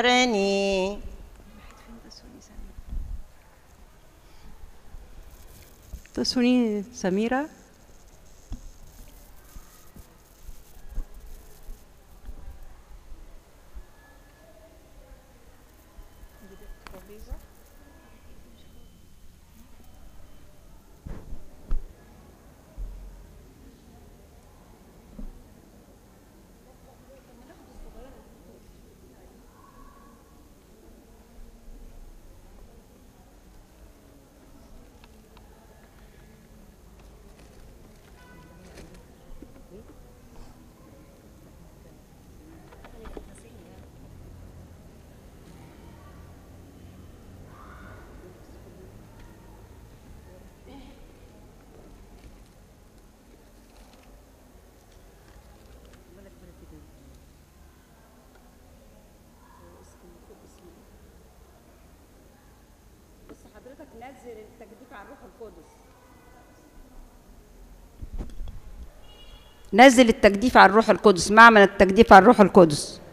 راني تسوني سميرة بص حضرتك نزل التجديف على الروح القدس نزل التجديف على الروح القدس معمل التجديف على الروح القدس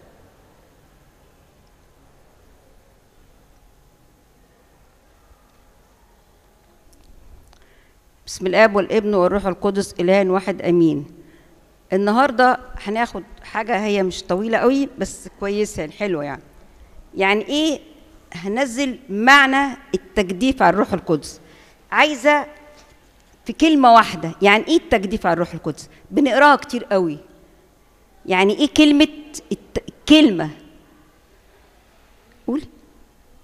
بسم الاب والابن والروح القدس اله واحد امين النهارده هناخد حاجه هي مش طويله قوي بس كويسه يعني حلوه يعني يعني ايه هنزل معنى التجديف على الروح القدس عايزه في كلمة واحدة يعني إيه التجديف على الروح القدس؟ بنقراها كتير قوي يعني إيه كلمة الت... كلمة قولي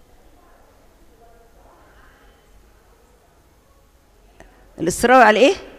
الإصرار على إيه؟